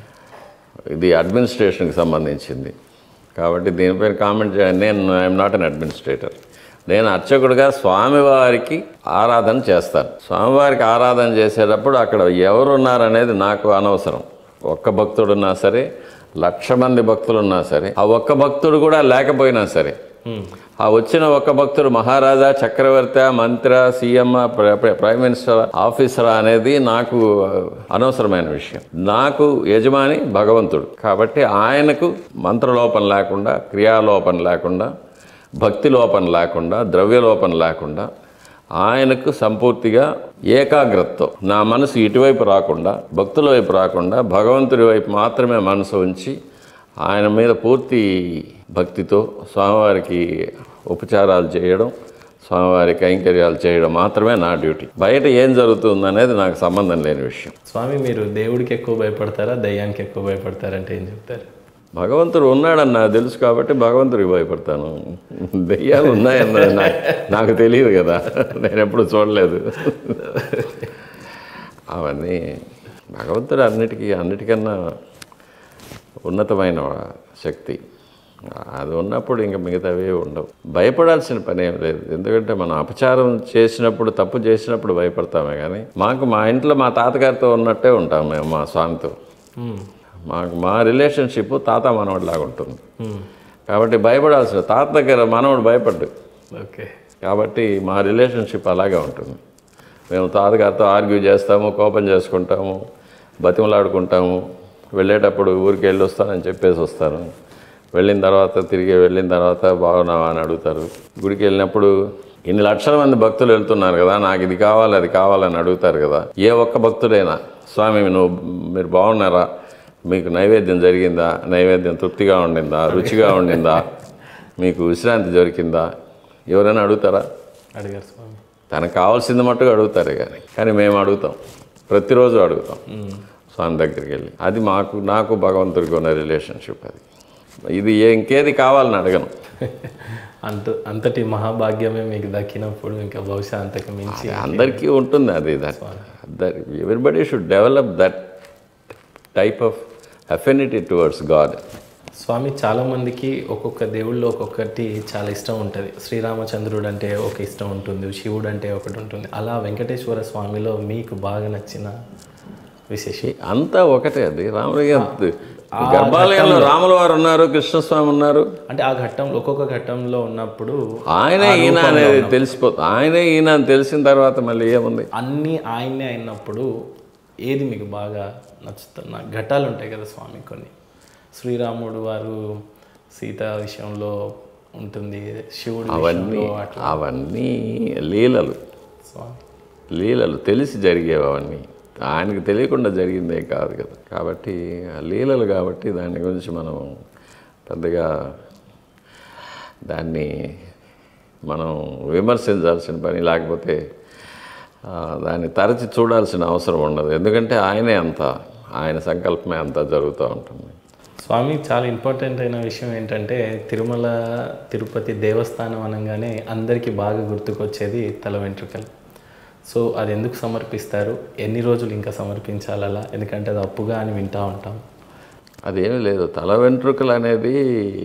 ఇది అడ్మినిస్ట్రేషన్కి సంబంధించింది కాబట్టి దీనిపైన కామెంట్ చేయాలి నేను ఐఎమ్ నాట్ అన్ అడ్మినిస్ట్రేటర్ నేను అర్చకుడిగా స్వామివారికి ఆరాధన చేస్తాను స్వామివారికి ఆరాధన చేసేటప్పుడు అక్కడ ఎవరున్నారనేది నాకు అనవసరం ఒక్క భక్తుడున్నా సరే లక్ష మంది భక్తులున్నా సరే ఆ ఒక్క భక్తుడు కూడా లేకపోయినా సరే ఆ వచ్చిన ఒక్క భక్తుడు మహారాజా చక్రవర్తి మంత్రి సీఎం ప్ర- ప్ర- ప్రైమ్ మినిస్టర్ ఆఫీసర్ అనేది నాకు అనవసరమైన విషయం నాకు యజమాని భగవంతుడు కాబట్టి ఆయనకు మంత్రలోపం లేకుండా క్రియాలోపం లేకుండా భక్తి లోపం లేకుండా ద్రవ్యలోపం లేకుండా ఆయనకు సంపూర్తిగా ఏకాగ్రతతో నా మనసు ఇటువైపు రాకుండా భక్తుల వైపు రాకుండా భగవంతుడి వైపు మాత్రమే మనసు ఉంచి ఆయన మీద పూర్తి భక్తితో స్వామివారికి ఉపచారాలు చేయడం స్వామివారి కైంకర్యాలు చేయడం మాత్రమే నా డ్యూటీ బయట ఏం జరుగుతుంది అనేది నాకు సంబంధం లేని విషయం స్వామి మీరు దేవుడికి ఎక్కువ భయపడతారా దయ్యానికి ఎక్కువ భయపడతారంటే ఏం చెప్తారు భగవంతుడు ఉన్నాడని నాకు తెలుసు కాబట్టి భగవంతుడికి భయపడతాను దెయ్యాలు ఉన్నాయన్నది నాకు నాకు తెలియదు కదా నేను ఎప్పుడు చూడలేదు అవన్నీ భగవంతుడు అన్నిటికీ అన్నిటికన్నా ఉన్నతమైన శక్తి అది ఉన్నప్పుడు ఇంకా మిగతావే ఉండవు భయపడాల్సిన పని ఏం లేదు ఎందుకంటే మనం అపచారం చేసినప్పుడు తప్పు చేసినప్పుడు భయపడతామే కానీ మాకు మా ఇంట్లో మా తాతగారితో ఉన్నట్టే ఉంటాం మేము మా స్వామితో మ్మ్. మాకు మా రిలేషన్షిప్ తాత మనవడిలాగా ఉంటుంది కాబట్టి భయపడాల్సిన తాత దగ్గర మనవడు భయపడ్డు ఓకే కాబట్టి మా రిలేషన్షిప్ అలాగే ఉంటుంది మేము తాతగారితో ఆర్గ్యూ చేస్తాము కోపం చేసుకుంటాము బతిమలాడుకుంటాము వెళ్ళేటప్పుడు ఊరికి వెళ్ళి వస్తానని చెప్పేసి వస్తాను వెళ్ళిన తర్వాత తిరిగి వెళ్ళిన తర్వాత బాగున్నావా అని అడుగుతారు గుడికి వెళ్ళినప్పుడు ఇన్ని లక్షల మంది భక్తులు వెళ్తున్నారు కదా నాకు ఇది కావాలి అది కావాలని అడుగుతారు కదా ఏ ఒక్క భక్తుడైనా స్వామి నువ్వు మీరు బాగున్నారా మీకు నైవేద్యం జరిగిందా నైవేద్యం తృప్తిగా ఉండిందా రుచిగా ఉండిందా మీకు విశ్రాంతి దొరికిందా ఎవరైనా అడుగుతారా అడిగారు స్వామి తనకు కావాల్సింది మట్టుకు అడుగుతారు కానీ కానీ మేము అడుగుతాం ప్రతిరోజు అడుగుతాం స్వామి దగ్గరికి వెళ్ళి అది మాకు నాకు భగవంతుడికి ఉన్న రిలేషన్షిప్ అది ఇది ఏ- ఇంకేది కావాలని అడగను అంత అంతటి మహాభాగ్యమే మీకు దక్కినప్పుడు ఇంకా బహుశా అంతకు మించి అందరికీ ఉంటుంది అది that everybody should develop that type of affinity towards God స్వామి చాలామందికి ఒక్కొక్క దేవుళ్ళు ఒక్కొక్కటి చాలా ఇష్టం ఉంటుంది శ్రీరామచంద్రుడు అంటే ఒక ఇష్టం ఉంటుంది శివుడు అంటే ఒకటి ఉంటుంది అలా వెంకటేశ్వర స్వామిలో మీకు బాగా నచ్చిన విశేషం అంతా ఒకటే అది రాముడి గర్భాలయంలో రాముల వారు ఉన్నారు కృష్ణస్వామి ఉన్నారు అంటే ఆ ఘట్టంలో ఒక్కొక్క ఘట్టంలో ఉన్నప్పుడు ఆయనే ఈయన అనేది తెలిసిపోతుంది ఆయనే ఈయన అని తెలిసిన తర్వాత మళ్ళీ ఏముంది అన్నీ ఆయనే అయినప్పుడు ఏది మీకు బాగా నచ్చుతున్న ఘట్టాలు ఉంటాయి కదా స్వామి కొన్ని శ్రీరాముడు వారు సీత విషయంలో ఉంటుంది శివుడు అవన్నీ విషయంలో అట్లా అవన్నీ లీలలు స్వామి లీలలు తెలిసి జరిగేవి అవన్నీ ఆయనకు తెలియకుండా జరిగిందే కాదు కదా కాబట్టి ఆ లీలలు కాబట్టి దాని గురించి మనం పెద్దగా దాన్ని మనం విమర్శించాల్సిన పని లేకపోతే ఆ, దాన్ని తరచి చూడాల్సిన అవసరం ఉండదు ఎందుకంటే ఆయనే అంత ఆయన సంకల్పమే అంతా జరుగుతూ ఉంటుంది స్వామి చాలా ఇంపార్టెంట్ అయిన విషయం ఏంటంటే తిరుమల తిరుపతి దేవస్థానం అనగానే అందరికీ బాగా గుర్తుకొచ్చేది తల వెంట్రుకలు సో అది ఎందుకు సమర్పిస్తారు ఎన్ని రోజులు ఇంకా సమర్పించాలి అలా ఎందుకంటే అది అప్పుగా అని వింటూ ఉంటాం అదేమీ లేదు తల వెంట్రుకలు అనేది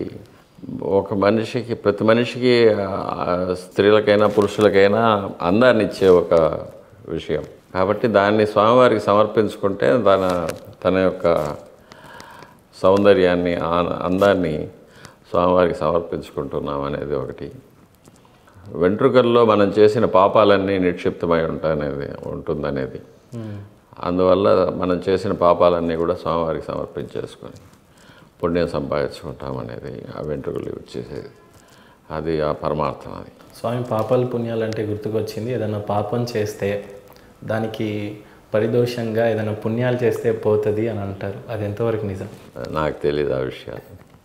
ఒక మనిషికి ప్రతి మనిషికి ఆ, స్త్రీలకైనా పురుషులకైనా అందాన్ని ఇచ్చే ఒక విషయం కాబట్టి దాన్ని స్వామివారికి సమర్పించుకుంటే తన తన యొక్క సౌందర్యాన్ని ఆ- అందాన్ని స్వామివారికి సమర్పించుకుంటున్నాం అనేది ఒకటి వెంట్రుకల్లో మనం చేసిన పాపాలన్నీ నిక్షిప్తమై ఉంటాయనేది ఉంటుందనేది అందువల్ల మనం చేసిన పాపాలన్నీ కూడా స్వామివారికి సమర్పించేసుకొని పుణ్యం సంపాదించుకుంటామనేది ఆ వెంట్రుకలు వచ్చేసేది అది ఆ పరమార్థం అది స్వామి పాపాలు పుణ్యాలు అంటే గుర్తుకొచ్చింది ఏదైనా పాపం చేస్తే దానికి పరిదోషంగా ఏదైనా పుణ్యాలు చేస్తే పోతుంది అని అంటారు అది ఎంతవరకు నిజం నాకు తెలియదు ఆ విషయాలు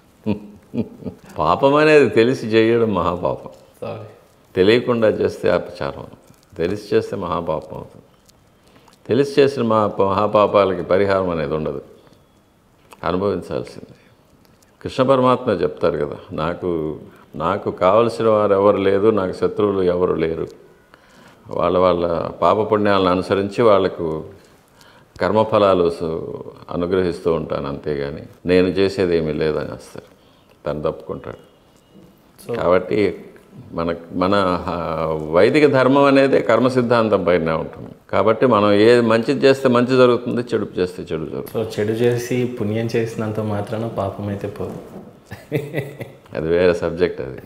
పాపం అనేది తెలిసి చేయడం మహాపాపం సారీ తెలియకుండా చేస్తే అపచారం తెలిసి చేస్తే మహాపాపం అవుతుంది తెలిసి చేసిన మా మహాపాపాలకి పరిహారం అనేది ఉండదు అనుభవించాల్సిందే కృష్ణ పరమాత్మ చెప్తారు కదా నాకు నాకు కావలసిన వారు ఎవరు లేదు నాకు శత్రువులు ఎవరు లేరు వాళ్ళ వాళ్ళ పాపపుణ్యాలను అనుసరించి వాళ్ళకు కర్మఫలాలు సు- అనుగ్రహిస్తూ ఉంటాను అంతేగాని నేను చేసేది ఏమీ లేదని వస్తారు తను తప్పుకుంటాడు కాబట్టి మన మన ఆ, వైదిక ధర్మం అనేది కర్మ సిద్ధాంతం పైన ఉంటుంది కాబట్టి మనం ఏ మంచిది చేస్తే మంచి జరుగుతుంది చెడు చేస్తే చెడు జరుగుతుంది సో చెడు చేసి పుణ్యం చేసినంత మాత్రాన పాపం అయితే పోదు అది వేరే సబ్జెక్ట్ అది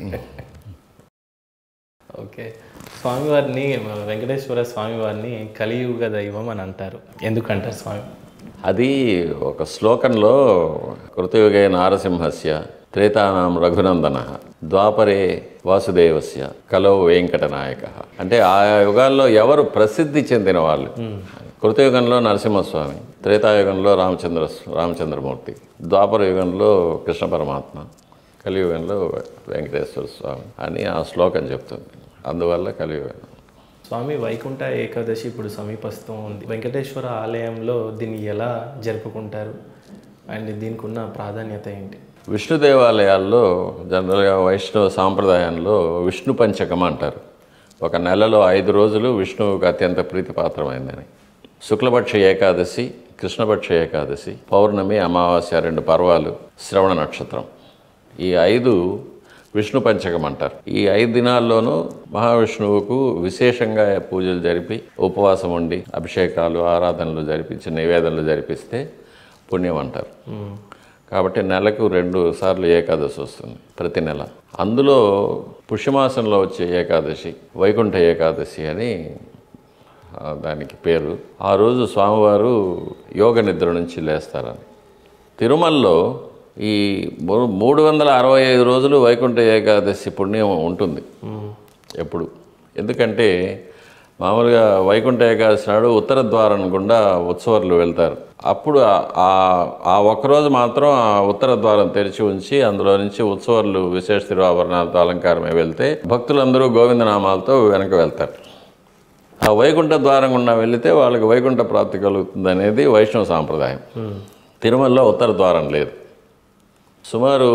ఓకే స్వామివారిని వెంకటేశ్వర స్వామివారిని కలియుగ దైవం అని అంటారు ఎందుకంటారు స్వామి అది ఒక శ్లోకంలో కృతయుగే నారసింహస్య త్రేతానాం రఘునందన ద్వాపరే వాసుదేవస్య కలో వెంకటనాయక అంటే ఆ యుగాల్లో ఎవరు ప్రసిద్ధి చెందిన వాళ్ళు కృతయుగంలో నరసింహస్వామి త్రేతాయుగంలో రామచంద్ర రామచంద్రమూర్తి ద్వాపర యుగంలో కృష్ణ పరమాత్మ కలియుగంలో వెంకటేశ్వర స్వామి అని ఆ శ్లోకం చెప్తుంది అందువల్ల కలియుగం స్వామి వైకుంఠ ఏకాదశి ఇప్పుడు సమీపస్తూ ఉంది వెంకటేశ్వర ఆలయంలో దీన్ని ఎలా జరుపుకుంటారు అండ్ దీనికి ఉన్న ప్రాధాన్యత ఏంటి విష్ణు దేవాలయాల్లో జనరల్గా వైష్ణవ సాంప్రదాయంలో విష్ణు పంచకం అంటారు ఒక నెలలో ఐదు రోజులు విష్ణువుకి అత్యంత ప్రీతిపాత్రమైందని శుక్లపక్ష ఏకాదశి కృష్ణపక్ష ఏకాదశి పౌర్ణమి అమావాస్య రెండు పర్వాలు శ్రవణ నక్షత్రం ఈ ఐదు విష్ణు పంచకం అంటారు ఈ ఐదు దినాల్లోనూ మహావిష్ణువుకు విశేషంగా పూజలు జరిపి ఉపవాసం ఉండి అభిషేకాలు ఆరాధనలు జరిపించి నివేదనలు జరిపిస్తే పుణ్యం అంటారు కాబట్టి నెలకు రెండు సార్లు ఏకాదశి వస్తుంది ప్రతి నెల అందులో పుష్యమాసంలో వచ్చే ఏకాదశి వైకుంఠ ఏకాదశి అని ఆ, దానికి పేరు ఆ రోజు స్వామివారు యోగ నిద్ర నుంచి లేస్తారని తిరుమలలో ఈ మూ- మూడు వందల అరవై ఐదు రోజులు వైకుంఠ ఏకాదశి పుణ్యం ఉంటుంది ఎప్పుడు ఎందుకంటే మామూలుగా వైకుంఠ ఏకాదశి నాడు ఉత్తర ద్వారం గుండా ఉత్సవాలు వెళ్తారు అప్పుడు ఆ- ఆ- ఆ ఒక్కరోజు మాత్రం ఆ ఉత్తర ద్వారం తెరిచి ఉంచి అందులో నుంచి ఉత్సవాలు విశేష తిరువాభరణాలతో అలంకారమే వెళ్తే భక్తులందరూ గోవిందనామాలతో వెనక వెళ్తారు ఆ వైకుంఠ ద్వారం గుండా వెళితే వాళ్ళకి వైకుంఠ ప్రాప్తి కలుగుతుంది అనేది వైష్ణవ సాంప్రదాయం తిరుమలలో ఉత్తర ద్వారం లేదు సుమారు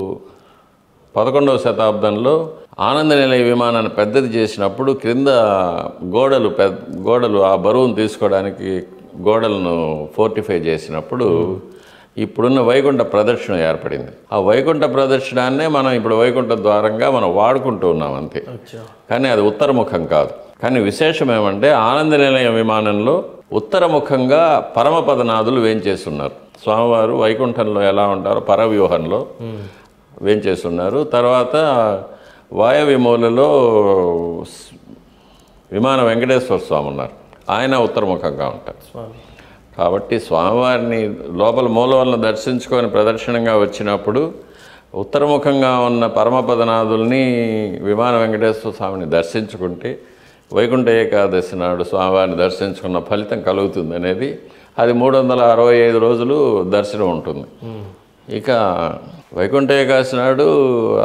పదకొండవ శతాబ్దంలో ఆనంద నిలయ విమానాన్ని పెద్దది చేసినప్పుడు క్రింద గోడలు పెద్ద గోడలు ఆ బరువును తీసుకోవడానికి గోడలను ఫోర్టిఫై చేసినప్పుడు ఇప్పుడున్న వైకుంఠ ప్రదర్శన ఏర్పడింది ఆ వైకుంఠ ప్రదర్శనాన్నే మనం ఇప్పుడు వైకుంఠ ద్వారంగా మనం వాడుకుంటూ ఉన్నాం అంతే అచ్చా కానీ అది ఉత్తరముఖం కాదు కానీ విశేషం ఏమంటే ఆనంద నిలయ విమానంలో ఉత్తరముఖంగా పరమపదనాథులు వేంచేస్తున్నారు స్వామివారు వైకుంఠంలో ఎలా ఉంటారో పరవ్యూహంలో వేంచేస్తున్నారు తర్వాత వాయవ్యమూలలో స్- విమాన వెంకటేశ్వర స్వామి ఉన్నారు ఆయన ఉత్తరముఖంగా ఉంటారు స్వామి కాబట్టి స్వామివారిని లోపల మూలవలను దర్శించుకొని ప్రదర్శనంగా వచ్చినప్పుడు ఉత్తరముఖంగా ఉన్న పరమపదనాథుల్ని విమాన వెంకటేశ్వర స్వామిని దర్శించుకుంటే వైకుంఠ ఏకాదశి నాడు స్వామివారిని దర్శించుకున్న ఫలితం కలుగుతుంది అనేది అది మూడు వందల అరవై ఐదు రోజులు దర్శనం ఉంటుంది ఇక వైకుంఠ ఏకాదశి నాడు ఆ,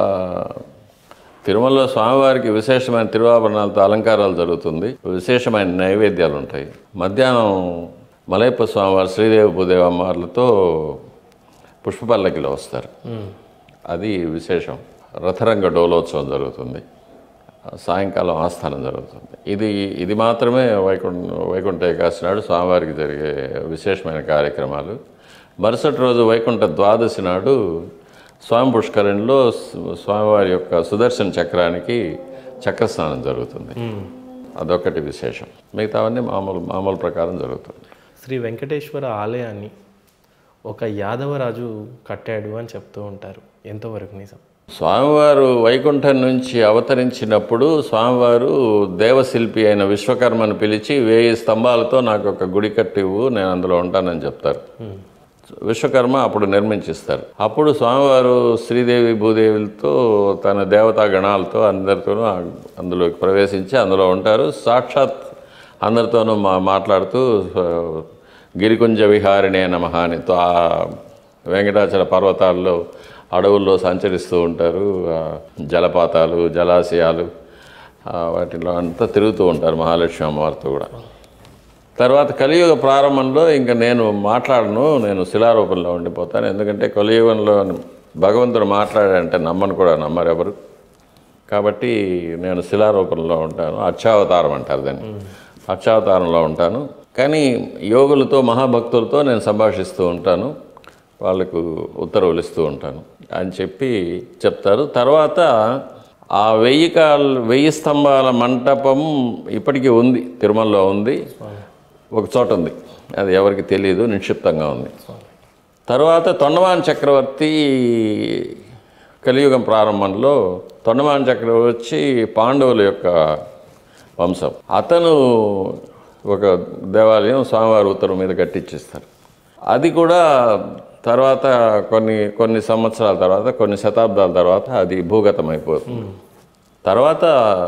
తిరుమలలో స్వామివారికి విశేషమైన తిరువాభరణాలతో అలంకారాలు జరుగుతుంది విశేషమైన నైవేద్యాలు ఉంటాయి మధ్యాహ్నం మలయప్ప స్వామివారు శ్రీదేవి భూదేవి అమ్మవార్లతో పుష్పపల్లకిలో వస్తారు అది విశేషం రథరంగ డోలోత్సవం జరుగుతుంది సాయంకాలం ఆస్థానం జరుగుతుంది ఇది ఇది మాత్రమే వైకుంఠ వైకుంఠ ఏకాదశి నాడు స్వామివారికి జరిగే విశేషమైన కార్యక్రమాలు మరుసటి రోజు వైకుంఠ ద్వాదశి నాడు స్వామి పుష్కరిణిలో స్వ- స్వామివారి యొక్క సుదర్శన చక్రానికి చక్రస్నానం జరుగుతుంది అదొకటి విశేషం మిగతావన్నీ మామూలు మామూలు ప్రకారం జరుగుతుంది శ్రీ వెంకటేశ్వర ఆలయాన్ని ఒక యాదవరాజు కట్టాడు అని చెప్తూ ఉంటారు ఎంతవరకు నిజం స్వామివారు వైకుంఠం నుంచి అవతరించినప్పుడు స్వామివారు దేవశిల్పి అయిన విశ్వకర్మను పిలిచి వేయి స్తంభాలతో నాకు ఒక గుడి కట్టివ్వు నేను అందులో ఉంటానని చెప్తారు విశ్వకర్మ అప్పుడు నిర్మించిస్తారు అప్పుడు స్వామివారు శ్రీదేవి భూదేవులతో తన దేవతా గణాలతో అందరితోనూ ఆ- అందులోకి ప్రవేశించి అందులో ఉంటారు సాక్షాత్ అందరితోనూ మా మాట్లాడుతూ ఆ, గిరికుంజ విహారిణే నమః అని తో- ఆ వెంకటాచల పర్వతాల్లో అడవుల్లో సంచరిస్తూ ఉంటారు ఆ జలపాతాలు జలాశయాలు ఆ వాటిలో అంతా తిరుగుతూ ఉంటారు మహాలక్ష్మి అమ్మవారితో కూడా తర్వాత కలియుగ ప్రారంభంలో ఇంకా నేను మాట్లాడను నేను శిలారూపంలో ఉండిపోతాను ఎందుకంటే కలియుగంలో భగవంతుడు మాట్లాడాడంటే నమ్మను కూడా నమ్మరు ఎవరు కాబట్టి నేను శిలారూపంలో ఉంటాను అక్షావతారం అంటారు దాన్ని అక్షావతారంలో ఉంటాను కానీ యోగులతో మహాభక్తులతో నేను సంభాషిస్తూ ఉంటాను వాళ్ళకు ఉత్తర్వులు ఇస్తూ ఉంటాను అని చెప్పి చెప్తారు తర్వాత ఆ వెయ్యి కాల్ వెయ్యి స్తంభాల మంటపం ఇప్పటికీ ఉంది తిరుమలలో ఉంది ఒక చోట ఉంది అది ఎవరికి తెలియదు నిక్షిప్తంగా ఉంది తర్వాత తొండమాన్ చక్రవర్తి కలియుగం ప్రారంభంలో తొండమాన్ చక్రవర్తి వచ్చి పాండవుల యొక్క వంశం అతను ఒక దేవాలయం స్వామివారి ఉత్తరం మీద కట్టించిస్తారు అది కూడా తర్వాత కొన్ని కొన్ని సంవత్సరాల తర్వాత కొన్ని శతాబ్దాల తర్వాత అది భూగతం అయిపోతుంది తర్వాత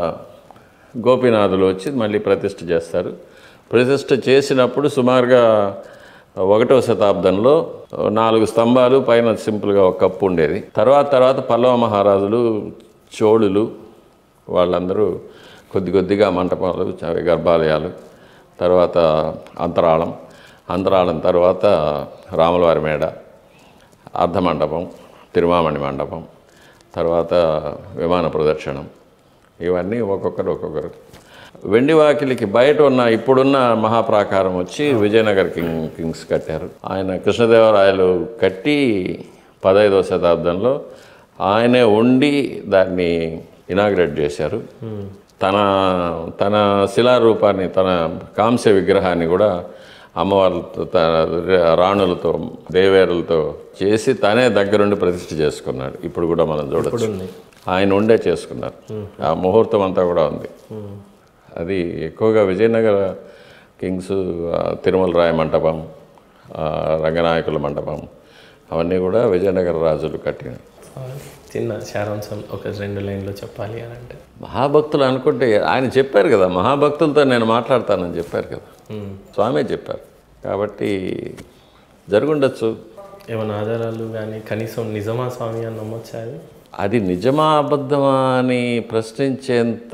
గోపీనాథులు వచ్చి మళ్ళీ ప్రతిష్ఠ చేస్తారు ప్రతిష్ఠ చేసినప్పుడు సుమారుగా ఒకటవ శతాబ్దంలో నాలుగు స్తంభాలు పైన సింపుల్గా ఒక కప్పు ఉండేది తర్వాత తర్వాత పల్లవ మహారాజులు చోళులు వాళ్ళందరూ కొద్ది కొద్దిగా మంటపాలు అవి గర్భాలయాలు తర్వాత అంతరాళం అంతరాళం తర్వాత రాములవారి మేడ అర్ధమండపం తిరుమామణి మండపం తర్వాత విమాన ప్రదర్శనం ఇవన్నీ ఒక్కొక్కరు ఒక్కొక్కరు వెండి వాకిలికి బయట ఉన్న ఇప్పుడున్న మహాప్రాకారం వచ్చి విజయనగర్ కింగ్ కింగ్స్ కట్టారు ఆయన కృష్ణదేవరాయలు కట్టి పదహైదవ శతాబ్దంలో ఆయనే ఉండి దాన్ని ఇనాగ్రేట్ చేశారు తన తన శిలారూపాన్ని తన కాంస్య విగ్రహాన్ని కూడా అమ్మవార్లతో తన రాణులతో దేవేరులతో చేసి తనే దగ్గరుండి ప్రతిష్ఠ చేసుకున్నాడు ఇప్పుడు కూడా మనం చూడొచ్చు ఉంది ఆయన ఉండే చేసుకున్నారు ఆ ముహూర్తం అంతా కూడా ఉంది అది ఎక్కువగా విజయనగర కింగ్స్ ఆ, తిరుమల రాయ మంటపం ఆ, రంగనాయకుల మంటపం అవన్నీ కూడా విజయనగర రాజులు కట్టినవి చిన్న సారాంశం ఒక రెండు లైన్లో చెప్పాలి అని అంటే మహాభక్తులు అనుకుంటే ఆయన చెప్పారు కదా మహాభక్తులతో నేను మాట్లాడతానని చెప్పారు కదా స్వామి చెప్పారు కాబట్టి జరుగుండొచ్చు ఏమైనా ఆధారాలు కానీ కనీసం నిజమా స్వామి అని నమ్మొచ్చా అది అది నిజమా అబద్ధమా అని ప్రశ్నించేంత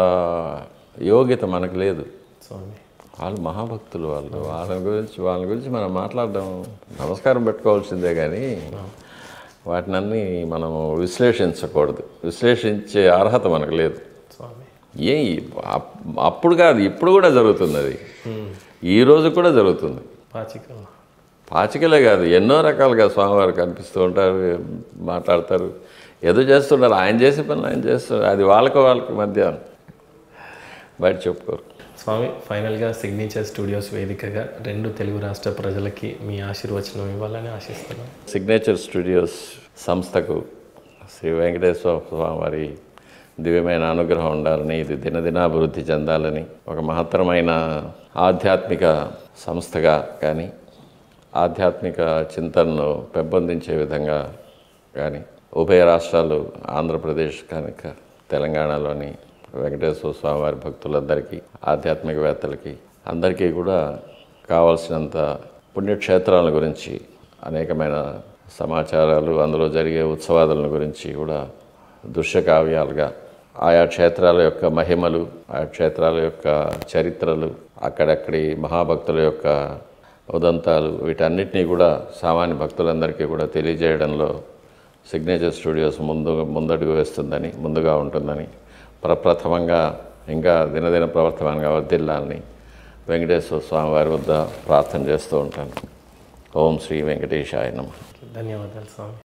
యోగ్యత మనకు లేదు స్వామి వాళ్ళు మహాభక్తులు వాళ్ళు వాళ్ళ గురించి వాళ్ళ గురించి మనం మాట్లాడడం నమస్కారం పెట్టుకోవాల్సిందే కానీ వాటినన్నీ మనం విశ్లేషించకూడదు విశ్లేషించే అర్హత మనకు లేదు స్వామి ఏ అప్- అప్పుడు కాదు ఇప్పుడు కూడా జరుగుతుంది అది ఈ రోజు కూడా జరుగుతుంది పాచికల్ పాచికలే కాదు ఎన్నో రకాలుగా స్వామివారు కనిపిస్తూ ఉంటారు మాట్లాడతారు ఏదో చేస్తున్నారు ఆయన చేసే పని ఆయన చేస్తున్నారు అది వాళ్ళకి వాళ్ళకి మధ్య బయట చెప్పుకోరు స్వామి ఫైనల్గా సిగ్నేచర్ స్టూడియోస్ వేదికగా రెండు తెలుగు రాష్ట్ర ప్రజలకి మీ ఆశీర్వచనం ఇవ్వాలని ఆశిస్తున్నాను సిగ్నేచర్ స్టూడియోస్ సంస్థకు శ్రీ వెంకటేశ్వర స్వామి వారి దివ్యమైన అనుగ్రహం ఉండాలని ఇది దినదినాభివృద్ధి చెందాలని ఒక మహత్తరమైన ఆధ్యాత్మిక సంస్థగా కానీ ఆధ్యాత్మిక చింతనను పెంపొందించే విధంగా కానీ ఉభయ రాష్ట్రాలు ఆంధ్రప్రదేశ్ కనుక తెలంగాణలోని వెంకటేశ్వర స్వామి వారి భక్తులందరికీ ఆధ్యాత్మికవేత్తలకి అందరికీ కూడా కావాల్సినంత పుణ్యక్షేత్రాల గురించి అనేకమైన సమాచారాలు అందులో జరిగే ఉత్సవాదుల గురించి కూడా దృశ్య కావ్యాలుగా ఆయా క్షేత్రాల యొక్క మహిమలు ఆయా క్షేత్రాల యొక్క చరిత్రలు అక్కడక్కడి మహాభక్తుల యొక్క ఉదంతాలు వీటన్నిటినీ కూడా సామాన్య భక్తులందరికీ కూడా తెలియజేయడంలో సిగ్నేచర్ స్టూడియోస్ ముందు ముందడుగు వేస్తుందని ముందుగా ఉంటుందని ప్రప్రథమంగా ఇంకా దినదిన ప్రవర్తమానంగా వర్ధిల్లాలని వెంకటేశ్వర స్వామి వారి వద్ద ప్రార్థన చేస్తూ ఉంటాను ఓం శ్రీ వెంకటేశాయ నమః ధన్యవాదాలు స్వామి